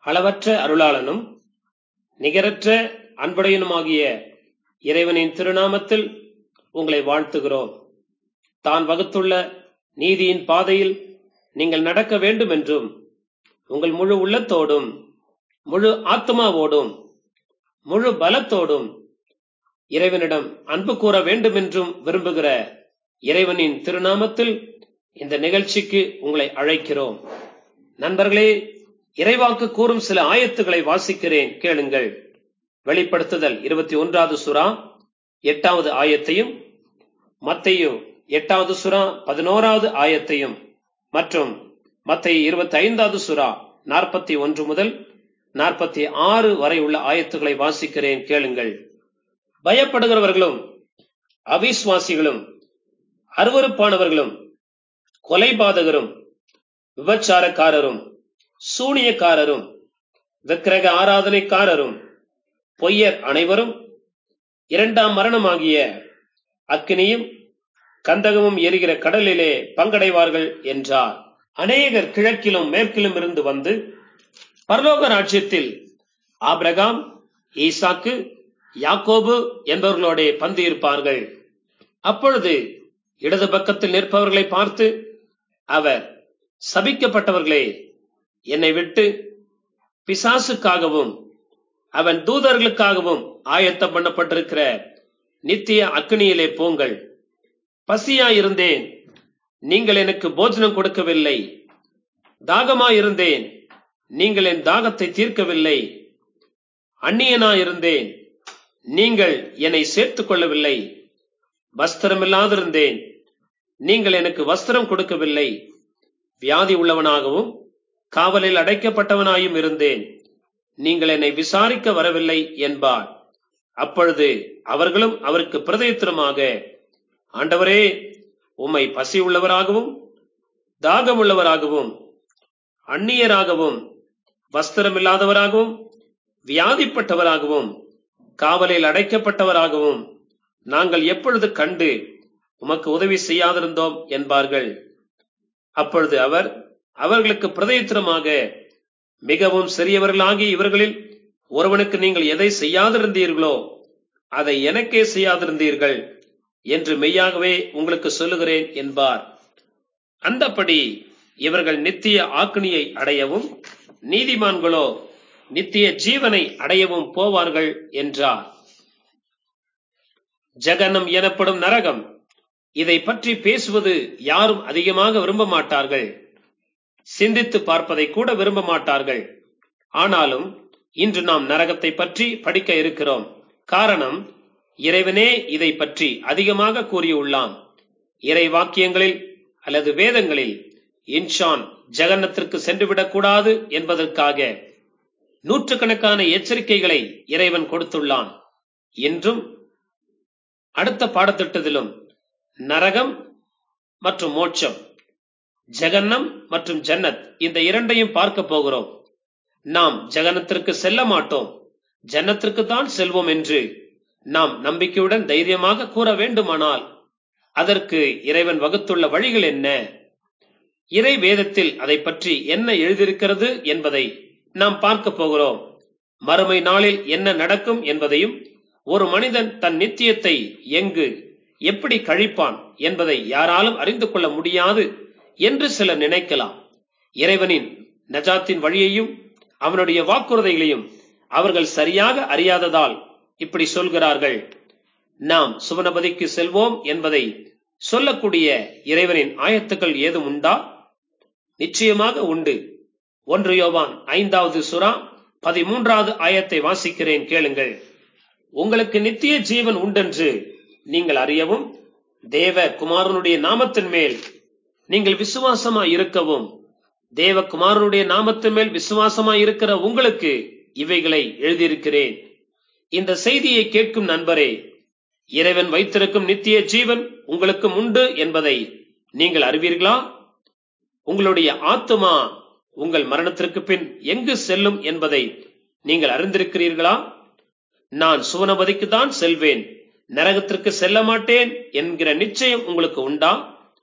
அளவற்ற அருளாளனும் நிகரற்ற அன்புடையனுமாகிய இறைவனின் திருநாமத்தில் உங்களை வாழ்த்துகிறோம் தான் வகுத்துள்ள நீதியின் பாதையில் நீங்கள் நடக்க வேண்டும் என்றும் உங்கள் முழு உள்ளத்தோடும் முழு ஆத்மாவோடும் முழு பலத்தோடும் இறைவனிடம் அன்பு கூற வேண்டும் என்றும் விரும்புகிற இறைவனின் திருநாமத்தில் இந்த நிகழ்ச்சிக்கு உங்களை அழைக்கிறோம் நண்பர்களே இறைவாக்கு கூறும் சில ஆயத்துக்களை வாசிக்கிறேன் கேளுங்கள் வெளிப்படுத்துதல் இருபத்தி ஒன்றாவது சுறா எட்டாவது ஆயத்தையும் மத்தையு எட்டாவது சுறா பதினோராவது ஆயத்தையும் மற்றும் மத்தையு இருபத்தி ஐந்தாவது சுறா நாற்பத்தி ஒன்று முதல் நாற்பத்தி ஆறு வரை உள்ள ஆயத்துக்களை வாசிக்கிறேன் கேளுங்கள் பயப்படுகிறவர்களும் அவிஸ்வாசிகளும் அருவறுப்பானவர்களும் கொலைபாதகரும் விபச்சாரக்காரரும் சூனியக்காரரும் விக்கிரக ஆராதனைக்காரரும் பொய்யர் அனைவரும் இரண்டாம் மரணமாகிய அக்கினியும் கந்தகமும் எரிகிற கடலிலே பங்கடைவார்கள் என்றார் அநேகர் கிழக்கிலும் மேற்கிலும் இருந்து வந்து பரலோக ராஜ்யத்தில் ஆபிரகாம் ஈசாக்கு யாக்கோபு என்பவர்களோட பந்து இருப்பார்கள் அப்பொழுது இடது பக்கத்தில் நிற்பவர்களை பார்த்து அவர் சபிக்கப்பட்டவர்களே என்னை விட்டு பிசாசுக்காகவும் அவன் தூதர்களுக்காகவும் ஆயத்தம் பண்ணப்பட்டிருக்கிற நித்திய அக்னியிலே போங்கள் பசியாயிருந்தேன் நீங்கள் எனக்கு போஜனம் கொடுக்கவில்லை தாகமாயிருந்தேன் நீங்கள் என் தாகத்தை தீர்க்கவில்லை அந்நியனாயிருந்தேன் நீங்கள் என்னை சேர்த்துக் கொள்ளவில்லை வஸ்திரமில்லாதிருந்தேன் நீங்கள் எனக்கு வஸ்திரம் கொடுக்கவில்லை வியாதி உள்ளவனாகவும் காவலில் அடைக்கப்பட்டவனாயும் இருந்தேன் நீங்கள் என்னை விசாரிக்க வரவில்லை என்பார் அப்பொழுது அவர்களும் அவருக்கு பிரதேத்திரமாக ஆண்டவரே உம்மை பசி உள்ளவராகவும் தாகம் உள்ளவராகவும் அந்நியராகவும் வஸ்திரமில்லாதவராகவும் வியாதிப்பட்டவராகவும் காவலில் அடைக்கப்பட்டவராகவும் நாங்கள் எப்பொழுது கண்டு உமக்கு உதவி செய்யாதிருந்தோம் என்பார்கள் அப்பொழுது அவர் அவர்களுக்கு பிரதேத்திரமாக மிகவும் சிறியவர்களாகிய இவர்களில் ஒருவனுக்கு நீங்கள் எதை செய்யாதிருந்தீர்களோ அதை எனக்கே செய்யாதிருந்தீர்கள் என்று மெய்யாகவே உங்களுக்கு சொல்லுகிறேன் என்பார் அந்தப்படி இவர்கள் நித்திய ஆக்கினியை அடையவும் நீதிமான்களோ நித்திய ஜீவனை அடையவும் போவார்கள் என்றார் ஜகனம் எனப்படும் நரகம் இதை பற்றி பேசுவது யாரும் அதிகமாக விரும்ப மாட்டார்கள் சிந்தித்து பார்ப்பதை கூட விரும்ப மாட்டார்கள் ஆனாலும் இன்று நாம் நரகத்தை பற்றி படிக்க இருக்கிறோம் காரணம் இறைவனே இதை பற்றி அதிகமாக கூறியுள்ளான் இறை வாக்கியங்களில் அல்லது வேதங்களில் இன்ஷான் ஜெகன்னத்திற்கு சென்றுவிடக் கூடாது என்பதற்காக நூற்றுக்கணக்கான எச்சரிக்கைகளை இறைவன் கொடுத்துள்ளான் இன்றும் அடுத்த பாடத்திட்டத்திலும் நரகம் மற்றும் மோட்சம் ஜெகன்னம் மற்றும் ஜன்னத் இந்த இரண்டையும் பார்க்க போகிறோம் நாம் ஜெகனத்திற்கு செல்ல மாட்டோம் ஜன்னத்திற்கு தான் செல்வோம் என்று நாம் நம்பிக்கையுடன் தைரியமாக கூற வேண்டுமானால் அதற்கு இறைவன் வகுத்துள்ள வழிகள் என்ன இறை வேதத்தில் அதை பற்றி என்ன எழுதியிருக்கிறது என்பதை நாம் பார்க்க போகிறோம் மறுமை நாளில் என்ன நடக்கும் என்பதையும் ஒரு மனிதன் தன் நித்தியத்தை எங்கு எப்படி கழிப்பான் என்பதை யாராலும் அறிந்து கொள்ள முடியாது என்று சிலர் நினைக்கலாம் இறைவனின் நஜாத்தின் வழியையும் அவனுடைய வாக்குறுதிகளையும் அவர்கள் சரியாக அறியாததால் இப்படி சொல்கிறார்கள் நாம் சுவனபதிக்கு செல்வோம் என்பதை சொல்லக்கூடிய இறைவனின் ஆயத்துக்கள் ஏதும் உண்டா நிச்சயமாக உண்டு ஒன்று யோவான் ஐந்தாவது சுறா பதிமூன்றாவது ஆயத்தை வாசிக்கிறேன் கேளுங்கள் உங்களுக்கு நித்திய ஜீவன் உண்டென்று நீங்கள் அறியவும் தேவ குமாரனுடைய நாமத்தின் மேல் நீங்கள் விசுவாசமாய் இருக்கவும் தேவகுமாரனுடைய நாமத்தின் மேல் விசுவாசமாய் இருக்கிற உங்களுக்கு இவைகளை எழுதியிருக்கிறேன் இந்த செய்தியை கேட்கும் நண்பரே இறைவன் வைத்திருக்கும் நித்திய ஜீவன் உங்களுக்கும் உண்டு என்பதை நீங்கள் அறிவீர்களா உங்களுடைய ஆத்துமா உங்கள் மரணத்திற்கு பின் எங்கு செல்லும் என்பதை நீங்கள் அறிந்திருக்கிறீர்களா நான் சுவனபதிக்கு தான் செல்வேன் நரகத்திற்கு செல்ல மாட்டேன் என்கிற நிச்சயம் உங்களுக்கு உண்டா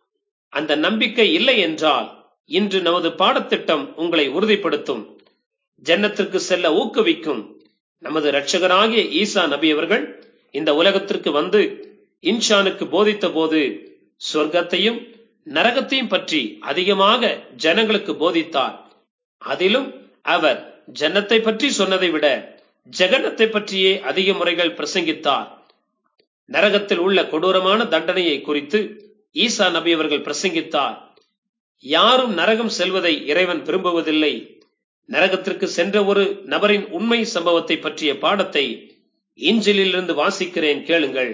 அந்த நம்பிக்கை இல்லை என்றால் இன்று நமது பாடத்திட்டம் உங்களை உறுதிப்படுத்தும் ஜன்னத்திற்கு செல்ல ஊக்குவிக்கும் நமது இரட்சகராகிய ஈசா நபி அவர்கள் இந்த உலகத்திற்கு வந்து இன்ஷானுக்கு போதித்த போது சொர்க்கத்தையும் நரகத்தையும் பற்றி அதிகமாக ஜனங்களுக்கு போதித்தார் அதிலும் அவர் ஜன்னத்தை பற்றி சொன்னதை விட ஜெகன்னத்தை பற்றியே அதிக முறைகள் பிரசங்கித்தார் நரகத்தில் உள்ள கொடூரமான தண்டனையை குறித்து ஈசா நபி அவர்கள் பிரசங்கித்தார் யாரும் நரகம் செல்வதை இறைவன் விரும்புவதில்லை நரகத்திற்கு சென்ற ஒரு நபரின் உண்மை சம்பவத்தை பற்றிய பாடத்தை இஞ்சிலிருந்து வாசிக்கிறேன் கேளுங்கள்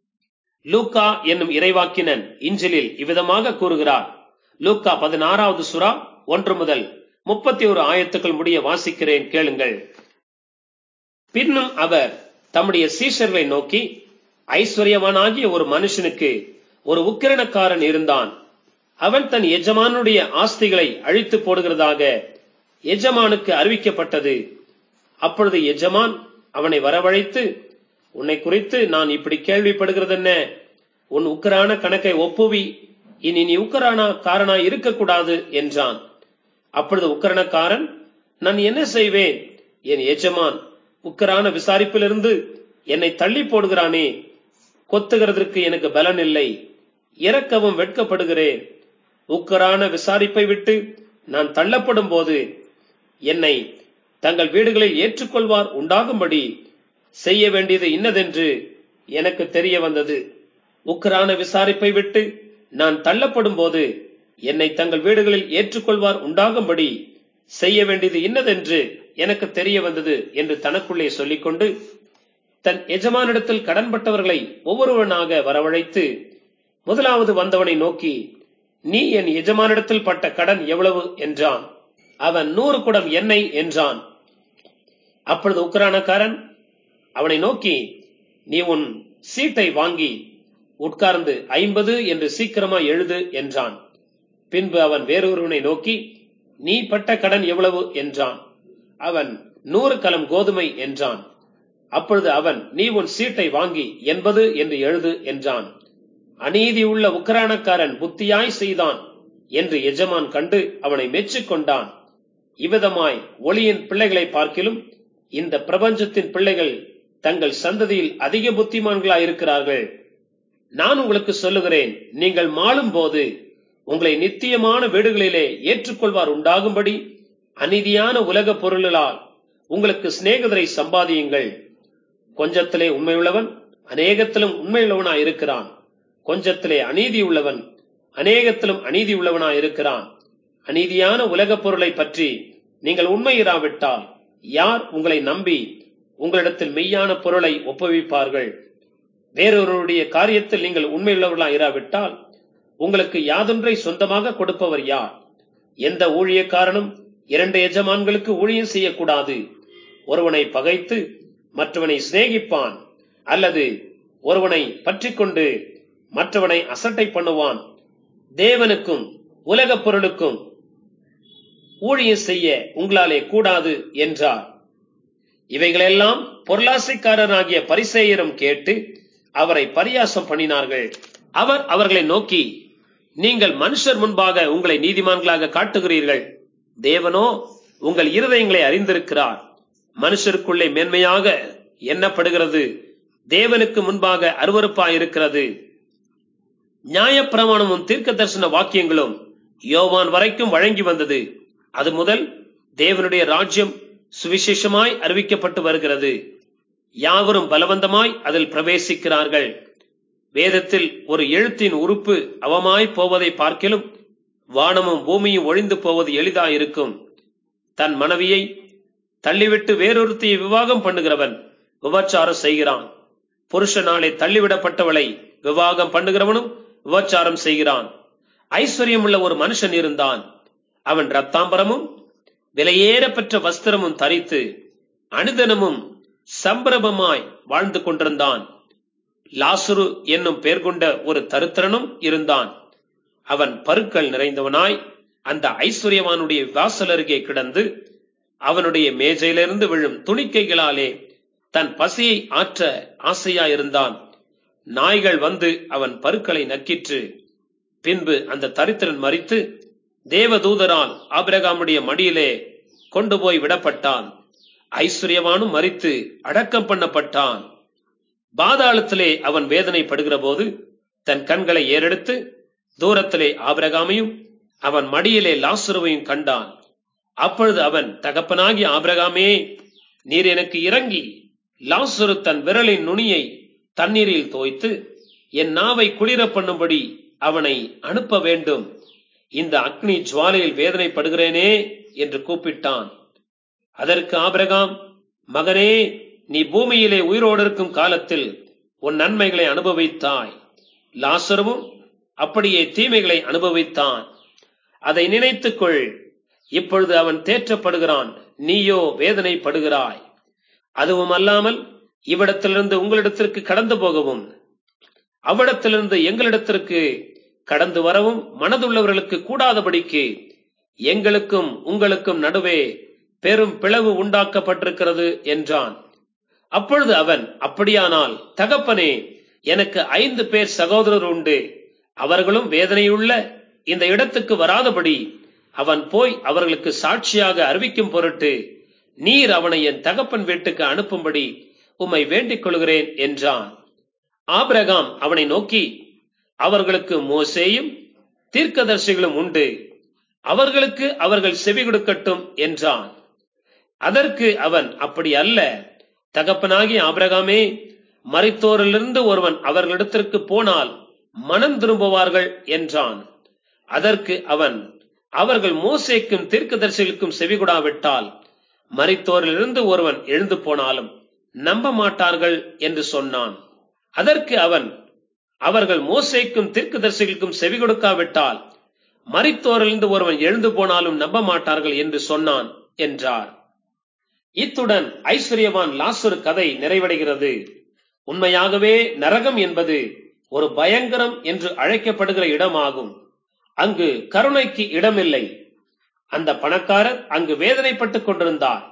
லூக்கா என்னும் இறைவாக்கினன் இஞ்சிலில் இவ்விதமாக கூறுகிறார் லூக்கா பதினாறாவது சுறா ஒன்று முதல் முப்பத்தி ஒரு ஆயத்துக்கள் முடிய வாசிக்கிறேன் கேளுங்கள் பின்னும் அவர் தம்முடைய சீஷர்களை நோக்கி ஐஸ்வர்யவானாகிய ஒரு மனுஷனுக்கு ஒரு உக்கிரணக்காரன் இருந்தான் அவன் தன் எஜமானுடைய ஆஸ்திகளை அழித்து போடுகிறதாக எஜமானுக்கு அறிவிக்கப்பட்டது அப்பொழுது எஜமான் அவனை வரவழைத்து உன்னை குறித்து நான் இப்படி கேள்விப்படுகிறது என்ன உன் உக்கரான கணக்கை ஒப்புவி இனி நீ உக்கரான காரனா இருக்கக்கூடாது என்றான் அப்பொழுது உக்கரணக்காரன் நான் என்ன செய்வேன் என் எஜமான் உக்கரான விசாரிப்பிலிருந்து என்னை தள்ளி போடுகிறானே கொத்துகிறதற்கு எனக்கு பலன் இல்லை இறக்கவும் வெட்கப்படுகிறேன் உக்கரான விசாரிப்பை விட்டு நான் தள்ளப்படும் போது என்னை தங்கள் வீடுகளில் ஏற்றுக்கொள்வார் உண்டாகும்படி செய்ய வேண்டியது இன்னதென்று எனக்கு தெரிய வந்தது உக்கரான விசாரிப்பை விட்டு நான் தள்ளப்படும் போது என்னை தங்கள் வீடுகளில் ஏற்றுக்கொள்வார் உண்டாகும்படி செய்ய வேண்டியது இன்னதென்று எனக்கு தெரிய வந்தது என்று தனக்குள்ளே சொல்லிக்கொண்டு தன் எஜமானிடத்தில் கடன்பட்டவர்களை ஒவ்வொருவனாக வரவழைத்து முதலாவது வந்தவனை நோக்கி நீ என் எஜமானிடத்தில் பட்ட கடன் எவ்வளவு என்றான் அவன் நூறு குடம் எண்ணெய் என்றான் அப்பொழுது உக்கரானக்காரன் அவனை நோக்கி நீ உன் சீட்டை வாங்கி உட்கார்ந்து ஐம்பது என்று சீக்கிரமா எழுது என்றான் பின்பு அவன் வேறொருவனை நோக்கி நீ பட்ட கடன் எவ்வளவு என்றான் அவன் நூறு கலம் கோதுமை என்றான் அப்பொழுது அவன் நீ உன் சீட்டை வாங்கி எண்பது என்று எழுது என்றான் அநீதி உள்ள உக்கரானக்காரன் புத்தியாய் செய்தான் என்று எஜமான் கண்டு அவனை மெச்சிக்கொண்டான் இவ்விதமாய் ஒளியின் பிள்ளைகளை பார்க்கிலும் இந்த பிரபஞ்சத்தின் பிள்ளைகள் தங்கள் சந்ததியில் அதிக புத்திமான்களாய் இருக்கிறார்கள் நான் உங்களுக்கு சொல்லுகிறேன் நீங்கள் மாளும் போது உங்களை நித்தியமான வீடுகளிலே ஏற்றுக்கொள்வார் உண்டாகும்படி அநீதியான உலக பொருளால் உங்களுக்கு சிநேகிதரை சம்பாதியுங்கள் கொஞ்சத்திலே உண்மையுள்ளவன் அநேகத்திலும் உண்மையுள்ளவனாய் இருக்கிறான் கொஞ்சத்திலே அநீதி உள்ளவன் அநேகத்திலும் அநீதி உள்ளவனாய் இருக்கிறான் அநீதியான உலகப் பொருளை பற்றி நீங்கள் உண்மையிராவிட்டால் யார் உங்களை நம்பி உங்களிடத்தில் மெய்யான பொருளை ஒப்புவிப்பார்கள் வேறொருவருடைய காரியத்தில் நீங்கள் உண்மையுள்ளவர்களாக இராவிட்டால் உங்களுக்கு யாதொன்றை சொந்தமாக கொடுப்பவர் யார் எந்த ஊழியக்காரனும் இரண்டு எஜமான்களுக்கு ஊழியம் செய்யக்கூடாது ஒருவனை பகைத்து மற்றவனை சிநேகிப்பான் அல்லது ஒருவனை பற்றிக் கொண்டு மற்றவனை அசட்டை பண்ணுவான் தேவனுக்கும் உலகப் பொருளுக்கும் ஊழியம் செய்ய உங்களாலே கூடாது என்றார் இவைகளெல்லாம் பொருளாசைக்காரராகிய பரிசேயரும் கேட்டு அவரை பரியாசம் பண்ணினார்கள் அவர் அவர்களை நோக்கி நீங்கள் மனுஷர் முன்பாக உங்களை நீதிமான்களாக காட்டுகிறீர்கள் தேவனோ உங்கள் இருதயங்களை அறிந்திருக்கிறார் மனுஷருக்குள்ளே மேன்மையாக எண்ணப்படுகிறது தேவனுக்கு முன்பாக அருவருப்பாயிருக்கிறது நியாயப்பிரமாணமும் தீர்க்க தரிசன வாக்கியங்களும் யோவான் வரைக்கும் வழங்கி வந்தது அது முதல் தேவனுடைய ராஜ்யம் சுவிசேஷமாய் அறிவிக்கப்பட்டு வருகிறது யாவரும் பலவந்தமாய் அதில் பிரவேசிக்கிறார்கள் வேதத்தில் ஒரு எழுத்தின் உறுப்பு அவமாய் போவதை பார்க்கிலும் வானமும் பூமியும் ஒழிந்து போவது எளிதாயிருக்கும் தன் மனைவியை தள்ளிவிட்டு வேறொருத்தியை விவாகம் பண்ணுகிறவன் விபச்சாரம் செய்கிறான் புருஷனாலே தள்ளிவிடப்பட்டவளை விவாகம் பண்ணுகிறவனும் விபச்சாரம் செய்கிறான் ஐஸ்வர்யம் உள்ள ஒரு மனுஷன் இருந்தான் அவன் ரத்தாம்பரமும் விலையேற பெற்ற வஸ்திரமும் தரித்து அனுதினமும் சம்பிரமமாய் வாழ்ந்து கொண்டிருந்தான் லாசுரு என்னும் பெயர் கொண்ட ஒரு தருத்திரனும் இருந்தான் அவன் பருக்கள் நிறைந்தவனாய் அந்த ஐஸ்வர்யவானுடைய வாசல் அருகே கிடந்து அவனுடைய மேஜையிலிருந்து விழும் துணிக்கைகளாலே தன் பசியை ஆற்ற ஆசையாயிருந்தான் நாய்கள் வந்து அவன் பருக்களை நக்கிற்று பின்பு அந்த தரித்திரன் மறித்து தேவதூதரால் ஆபிரகாமுடைய மடியிலே கொண்டு போய் விடப்பட்டான் ஐஸ்வர்யவானும் மறித்து அடக்கம் பண்ணப்பட்டான் பாதாளத்திலே அவன் வேதனைப்படுகிற போது தன் கண்களை ஏறெடுத்து தூரத்திலே ஆபிரகாமையும் அவன் மடியிலே லாசுருவையும் கண்டான் அப்பொழுது அவன் தகப்பனாகி ஆபிரகாமே நீர் எனக்கு இறங்கி லாசுரு தன் விரலின் நுனியை தண்ணீரில் தோய்த்து என் நாவை குளிர பண்ணும்படி அவனை அனுப்ப வேண்டும் இந்த அக்னி ஜுவாலையில் வேதனைப்படுகிறேனே என்று கூப்பிட்டான் அதற்கு ஆபிரகாம் மகனே நீ பூமியிலே உயிரோடு இருக்கும் காலத்தில் உன் நன்மைகளை அனுபவித்தாய் லாசருவும் அப்படியே தீமைகளை அனுபவித்தான் அதை நினைத்துக்கொள் இப்பொழுது அவன் தேற்றப்படுகிறான் நீயோ வேதனைப்படுகிறாய் அதுவும் அல்லாமல் இவ்விடத்திலிருந்து உங்களிடத்திற்கு கடந்து போகவும் அவ்விடத்திலிருந்து எங்களிடத்திற்கு கடந்து வரவும் மனதுள்ளவர்களுக்கு கூடாதபடிக்கு எங்களுக்கும் உங்களுக்கும் நடுவே பெரும் பிளவு உண்டாக்கப்பட்டிருக்கிறது என்றான் அப்பொழுது அவன் அப்படியானால் தகப்பனே எனக்கு ஐந்து பேர் சகோதரர் உண்டு அவர்களும் வேதனையுள்ள இந்த இடத்துக்கு வராதபடி அவன் போய் அவர்களுக்கு சாட்சியாக அறிவிக்கும் பொருட்டு நீர் அவனை என் தகப்பன் வீட்டுக்கு அனுப்பும்படி உம்மை வேண்டிக் கொள்கிறேன் என்றான் ஆபிரகாம் அவனை நோக்கி அவர்களுக்கு மோசேயும் தீர்க்கதர்சிகளும் உண்டு அவர்களுக்கு அவர்கள் செவி கொடுக்கட்டும் என்றான் அதற்கு அவன் அப்படி அல்ல தகப்பனாகி ஆபிரகாமே மரித்தோரிலிருந்து ஒருவன் அவர்களிடத்திற்கு போனால் மனம் திரும்புவார்கள் என்றான் அதற்கு அவன் அவர்கள் மோசேக்கும் தீர்க்கதரிசிகளுக்கும் செவிகொடாவிட்டால் மரித்தோரிலிருந்து ஒருவன் எழுந்து போனாலும் நம்ப மாட்டார்கள் என்று சொன்னான் அதற்கு அவன் அவர்கள் மோசேக்கும் தீர்க்கதரிசிகளுக்கும் செவி கொடுக்காவிட்டால் மரித்தோரிலிருந்து ஒருவன் எழுந்து போனாலும் நம்ப மாட்டார்கள் என்று சொன்னான் என்றார் இத்துடன் ஐஸ்வர்யவான் லாசுரு கதை நிறைவடைகிறது உண்மையாகவே நரகம் என்பது ஒரு பயங்கரம் என்று அழைக்கப்படுகிற இடமாகும் அங்கு கருணைக்கு இடமில்லை அந்த பணக்காரர் அங்கு வேதனைப்பட்டுக் கொண்டிருந்தார்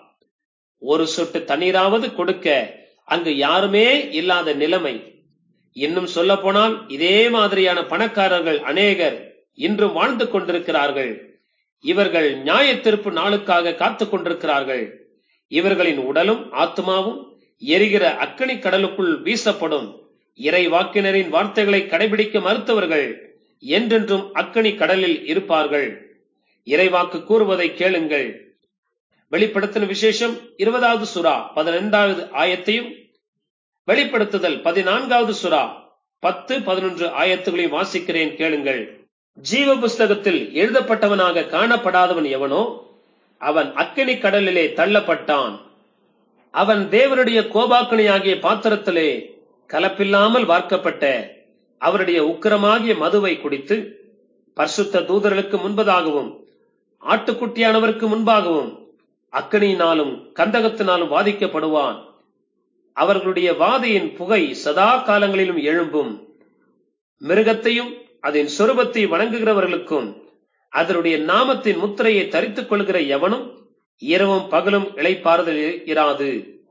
ஒரு சொட்டு தண்ணீராவது கொடுக்க அங்கு யாருமே இல்லாத நிலைமை இன்னும் சொல்ல போனால் இதே மாதிரியான பணக்காரர்கள் அநேகர் இன்றும் வாழ்ந்து கொண்டிருக்கிறார்கள் இவர்கள் நியாய தீர்ப்பு நாளுக்காக காத்துக் கொண்டிருக்கிறார்கள் இவர்களின் உடலும் ஆத்மாவும் எரிகிற அக்கனி கடலுக்குள் வீசப்படும் இறை வாக்கினரின் வார்த்தைகளை கடைபிடிக்க மறுத்தவர்கள் என்றென்றும் அக்கனி கடலில் இருப்பார்கள் இறைவாக்கு கூறுவதை கேளுங்கள் வெளிப்படுத்தின விசேஷம் இருபதாவது சுறா பதினைந்தாவது ஆயத்தையும் வெளிப்படுத்துதல் பதினான்காவது சுறா பத்து பதினொன்று ஆயத்துகளையும் வாசிக்கிறேன் கேளுங்கள் ஜீவ புஸ்தகத்தில் எழுதப்பட்டவனாக காணப்படாதவன் எவனோ அவன் அக்கினி கடலிலே தள்ளப்பட்டான் அவன் தேவனுடைய கோபாக்கணியாகிய பாத்திரத்திலே கலப்பில்லாமல் வார்க்கப்பட்ட அவருடைய உக்கிரமாகிய மதுவை குடித்து பரிசுத்த தூதர்களுக்கு முன்பதாகவும் ஆட்டுக்குட்டியானவருக்கு முன்பாகவும் அக்கனியினாலும் கந்தகத்தினாலும் வாதிக்கப்படுவான் அவர்களுடைய வாதையின் புகை சதா காலங்களிலும் எழும்பும் மிருகத்தையும் அதன் சொருபத்தை வணங்குகிறவர்களுக்கும் அதனுடைய நாமத்தின் முத்திரையை தரித்துக் கொள்கிற எவனும் இரவும் பகலும் இளைப்பாறுதல் இராது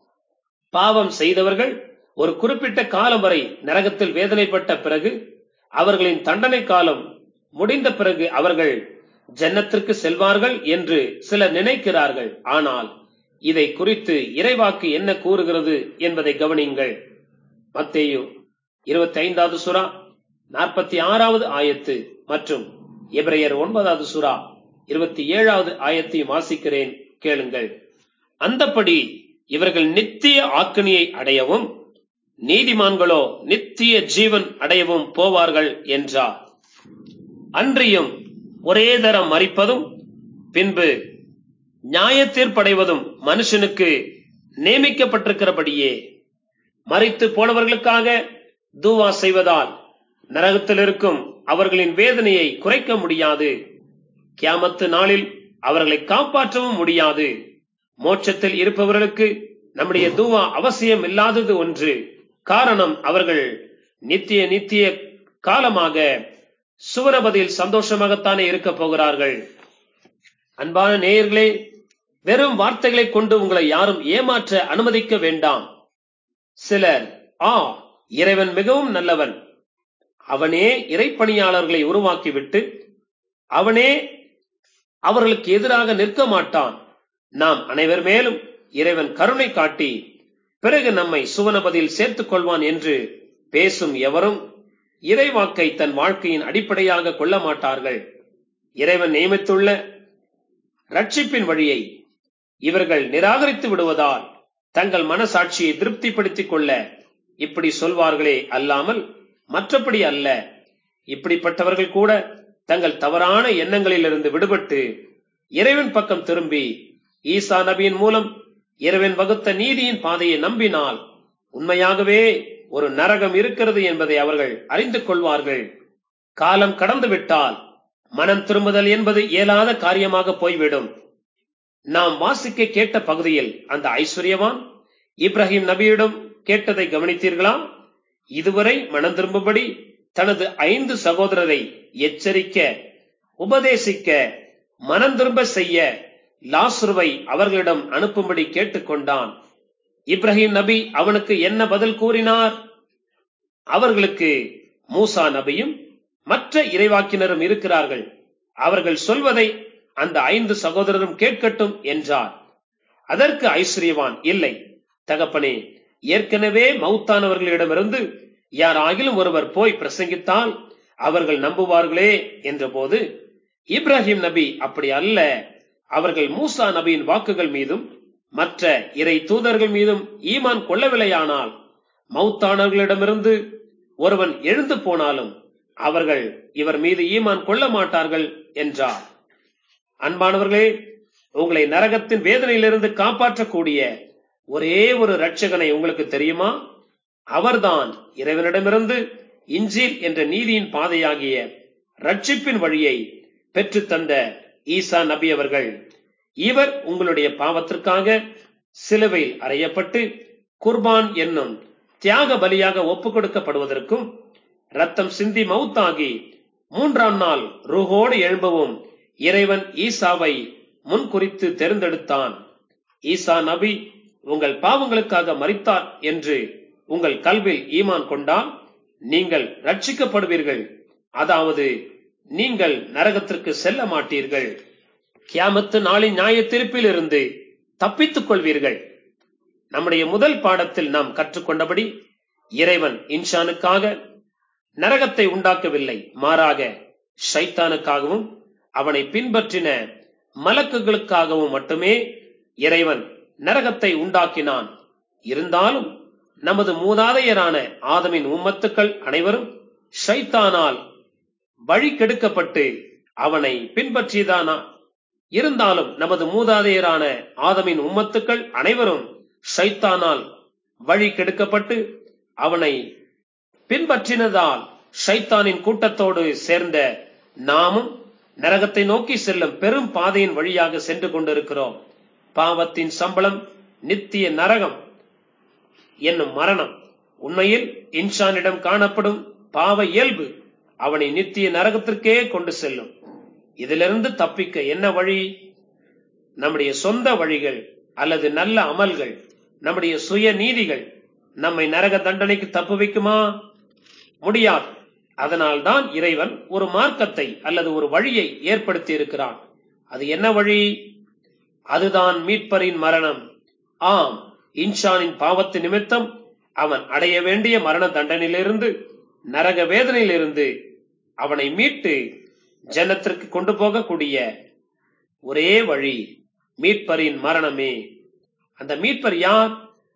பாவம் செய்தவர்கள் ஒரு குறிப்பிட்ட காலம் வரை நரகத்தில் வேதனைப்பட்ட பிறகு அவர்களின் தண்டனை காலம் முடிந்த பிறகு அவர்கள் ஜன்னத்திற்கு செல்வார்கள் என்று சிலர் நினைக்கிறார்கள் ஆனால் இதை குறித்து இறைவாக்கு என்ன கூறுகிறது என்பதை கவனியுங்கள் மத்தேயு இருபத்தி ஐந்தாவது சுறா நாற்பத்தி ஆறாவது ஆயத்து மற்றும் எபிரையர் ஒன்பதாவது சுறா இருபத்தி ஏழாவது ஆயத்தையும் வாசிக்கிறேன் கேளுங்கள் அந்தப்படி இவர்கள் நித்திய ஆக்கினியை அடையவும் நீதிமான்களோ நித்திய ஜீவன் அடையவும் போவார்கள் என்றார் அன்றியும் ஒரே தரம் மறிப்பதும் பின்பு நியாய தீர்ப்படைவதும் மனுஷனுக்கு நியமிக்கப்பட்டிருக்கிறபடியே மறித்து போனவர்களுக்காக தூவா செய்வதால் நரகத்தில் இருக்கும் அவர்களின் வேதனையை குறைக்க முடியாது கியாமத்து நாளில் அவர்களை காப்பாற்றவும் முடியாது மோட்சத்தில் இருப்பவர்களுக்கு நம்முடைய தூவா அவசியம் இல்லாதது ஒன்று காரணம் அவர்கள் நித்திய நித்திய காலமாக சுவரபதியில் சந்தோஷமாகத்தானே இருக்க போகிறார்கள் அன்பான நேயர்களே வெறும் வார்த்தைகளை கொண்டு உங்களை யாரும் ஏமாற்ற அனுமதிக்க வேண்டாம் சிலர் ஆ இறைவன் மிகவும் நல்லவன் அவனே இறைப்பணியாளர்களை உருவாக்கிவிட்டு அவனே அவர்களுக்கு எதிராக நிற்க மாட்டான் நாம் அனைவர் மேலும் இறைவன் கருணை காட்டி பிறகு நம்மை சுவனபதியில் சேர்த்துக் கொள்வான் என்று பேசும் எவரும் இறைவாக்கை தன் வாழ்க்கையின் அடிப்படையாக கொள்ள மாட்டார்கள் இறைவன் நியமித்துள்ள ரட்சிப்பின் வழியை இவர்கள் நிராகரித்து விடுவதால் தங்கள் மனசாட்சியை திருப்திப்படுத்திக் கொள்ள இப்படி சொல்வார்களே அல்லாமல் மற்றபடி அல்ல இப்படிப்பட்டவர்கள் கூட தங்கள் தவறான எண்ணங்களிலிருந்து விடுபட்டு இறைவன் பக்கம் திரும்பி ஈசா நபியின் மூலம் இறைவன் வகுத்த நீதியின் பாதையை நம்பினால் உண்மையாகவே ஒரு நரகம் இருக்கிறது என்பதை அவர்கள் அறிந்து கொள்வார்கள் காலம் கடந்து விட்டால் மனம் திரும்புதல் என்பது இயலாத காரியமாக போய்விடும் நாம் வாசிக்க கேட்ட பகுதியில் அந்த ஐஸ்வர்யவான் இப்ராஹிம் நபியிடம் கேட்டதை கவனித்தீர்களா இதுவரை மனம் திரும்பும்படி தனது ஐந்து சகோதரரை எச்சரிக்க உபதேசிக்க மனம் திரும்ப செய்ய லாசுருவை அவர்களிடம் அனுப்பும்படி கேட்டுக்கொண்டான் இப்ராஹிம் நபி அவனுக்கு என்ன பதில் கூறினார் அவர்களுக்கு மூசா நபியும் மற்ற இறைவாக்கினரும் இருக்கிறார்கள் அவர்கள் சொல்வதை அந்த ஐந்து சகோதரரும் கேட்கட்டும் என்றார் அதற்கு ஐஸ்வர்யவான் இல்லை தகப்பனே ஏற்கனவே மௌத்தானவர்களிடமிருந்து யாராகிலும் ஒருவர் போய் பிரசங்கித்தால் அவர்கள் நம்புவார்களே என்றபோது இப்ராஹிம் நபி அப்படி அல்ல அவர்கள் மூசா நபியின் வாக்குகள் மீதும் மற்ற இறை தூதர்கள் மீதும் ஈமான் கொள்ளவில்லையானால் மௌத்தானவர்களிடமிருந்து ஒருவன் எழுந்து போனாலும் அவர்கள் இவர் மீது ஈமான் கொள்ள மாட்டார்கள் என்றார் அன்பானவர்களே உங்களை நரகத்தின் வேதனையிலிருந்து காப்பாற்றக்கூடிய ஒரே ஒரு ரட்சகனை உங்களுக்கு தெரியுமா அவர்தான் இறைவனிடமிருந்து இஞ்சில் என்ற நீதியின் பாதையாகிய ரட்சிப்பின் வழியை பெற்று தந்த ஈசா நபி அவர்கள் இவர் உங்களுடைய பாவத்திற்காக சிலுவையில் அறையப்பட்டு குர்பான் என்னும் தியாக பலியாக ஒப்புக் கொடுக்கப்படுவதற்கும் ரத்தம் சிந்தி மவுத்தாகி மூன்றாம் நாள் ரூஹோடு எழும்பவும் இறைவன் ஈசாவை முன் குறித்து தேர்ந்தெடுத்தான் ஈசா நபி உங்கள் பாவங்களுக்காக மறித்தார் என்று உங்கள் கல்வில் ஈமான் கொண்டால் நீங்கள் ரட்சிக்கப்படுவீர்கள் அதாவது நீங்கள் நரகத்திற்கு செல்ல மாட்டீர்கள் கியாமத்து நாளின் நியாய தீர்ப்பில் இருந்து தப்பித்துக் கொள்வீர்கள் நம்முடைய முதல் பாடத்தில் நாம் கற்றுக்கொண்டபடி இறைவன் இன்சானுக்காக நரகத்தை உண்டாக்கவில்லை மாறாக ஷைத்தானுக்காகவும் அவனை பின்பற்றின மலக்குகளுக்காகவும் மட்டுமே இறைவன் நரகத்தை உண்டாக்கினான் இருந்தாலும் நமது மூதாதையரான ஆதமின் உம்மத்துக்கள் அனைவரும் ஷைத்தானால் வழி கெடுக்கப்பட்டு அவனை பின்பற்றியதானா இருந்தாலும் நமது மூதாதையரான ஆதமின் உம்மத்துக்கள் அனைவரும் ஷைத்தானால் வழி கெடுக்கப்பட்டு அவனை பின்பற்றினதால் ஷைத்தானின் கூட்டத்தோடு சேர்ந்த நாமும் நரகத்தை நோக்கி செல்லும் பெரும் பாதையின் வழியாக சென்று கொண்டிருக்கிறோம் பாவத்தின் சம்பளம் நித்திய நரகம் என்னும் மரணம் உண்மையில் இன்சானிடம் காணப்படும் பாவ இயல்பு அவனை நித்திய நரகத்திற்கே கொண்டு செல்லும் இதிலிருந்து தப்பிக்க என்ன வழி நம்முடைய சொந்த வழிகள் அல்லது நல்ல அமல்கள் நம்முடைய சுய நீதிகள் நம்மை நரக தண்டனைக்கு தப்பு வைக்குமா முடியாது அதனால்தான் இறைவன் ஒரு மார்க்கத்தை அல்லது ஒரு வழியை ஏற்படுத்தி இருக்கிறான் அது என்ன வழி அதுதான் மீட்பரின் மரணம் ஆம் இன்சானின் பாவத்து நிமித்தம் அவன் அடைய வேண்டிய மரண தண்டனையிலிருந்து நரக வேதனையிலிருந்து அவனை மீட்டு ஜன்னத்திற்கு கொண்டு போகக்கூடிய ஒரே வழி மீட்பரின் மரணமே அந்த மீட்பர் யார்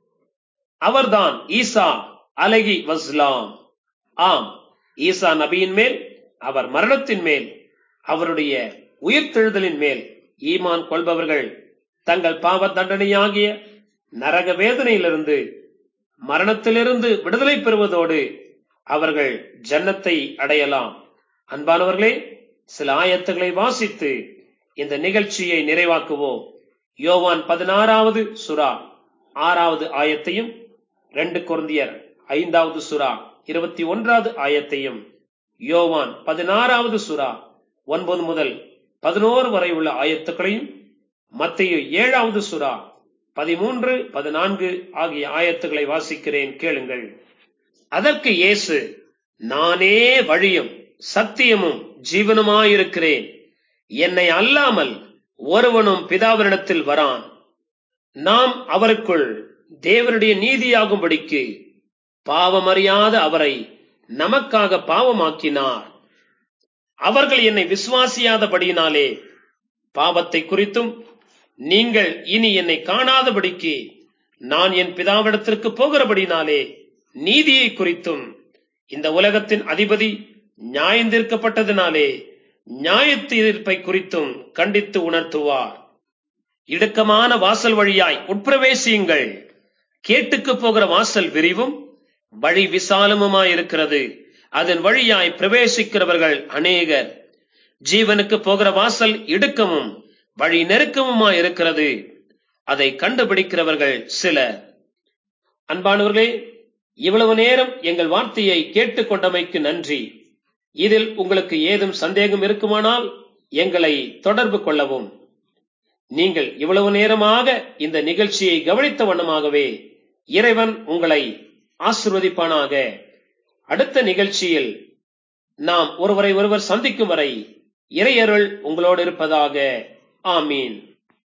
அவர்தான் ஈசா அலகி வஸ்லாம் ஆம் ஈசா நபியின் மேல் அவர் மரணத்தின் மேல் அவருடைய உயிர்த்தெழுதலின் மேல் ஈமான் கொள்பவர்கள் தங்கள் பாவ தண்டனையாகிய நரக வேதனையிலிருந்து மரணத்திலிருந்து விடுதலை பெறுவதோடு அவர்கள் ஜன்னத்தை அடையலாம் அன்பானவர்களே சில ஆயத்துகளை வாசித்து இந்த நிகழ்ச்சியை நிறைவாக்குவோம் யோவான் பதினாறாவது சுறா ஆறாவது ஆயத்தையும் ரெண்டு குருந்தியர் ஐந்தாவது சுறா இருபத்தி ஒன்றாவது ஆயத்தையும் யோவான் பதினாறாவது சுறா ஒன்பது முதல் பதினோரு வரை உள்ள ஆயத்துக்களையும் மத்திய ஏழாவது சுறா பதிமூன்று பதினான்கு ஆகிய ஆயத்துக்களை வாசிக்கிறேன் கேளுங்கள் அதற்கு இயேசு நானே வழியும் சத்தியமும் ஜீவனுமாயிருக்கிறேன் என்னை அல்லாமல் ஒருவனும் பிதாவினிடத்தில் வரான் நாம் அவருக்குள் தேவனுடைய நீதியாகும்படிக்கு பாவமறியாத அவரை நமக்காக பாவமாக்கினார் அவர்கள் என்னை விசுவாசியாதபடியினாலே பாவத்தை குறித்தும் நீங்கள் இனி என்னை காணாதபடிக்கு நான் என் பிதாவிடத்திற்கு போகிறபடினாலே நீதியை குறித்தும் இந்த உலகத்தின் அதிபதி நியாயந்தீர்க்கப்பட்டதினாலே நியாய தீர்ப்பை குறித்தும் கண்டித்து உணர்த்துவார் இடுக்கமான வாசல் வழியாய் உட்பிரவேசியுங்கள் கேட்டுக்கு போகிற வாசல் விரிவும் வழி விசாலமுமாயிருக்கிறது அதன் வழியாய் பிரவேசிக்கிறவர்கள் அநேகர் ஜீவனுக்கு போகிற வாசல் இடுக்கமும் வழி நெருக்கமுமாயிருக்கிறது அதை கண்டுபிடிக்கிறவர்கள் சிலர் அன்பானவர்களே இவ்வளவு நேரம் எங்கள் வார்த்தையை கேட்டுக்கொண்டமைக்கு நன்றி இதில் உங்களுக்கு ஏதும் சந்தேகம் இருக்குமானால் எங்களை தொடர்பு கொள்ளவும் நீங்கள் இவ்வளவு நேரமாக இந்த நிகழ்ச்சியை கவனித்த வண்ணமாகவே இறைவன் உங்களை ஆசிர்வதிப்பானாக அடுத்த நிகழ்ச்சியில் நாம் ஒருவரை ஒருவர் சந்திக்கும் வரை இறையருள் உங்களோடு இருப்பதாக ஆமீன்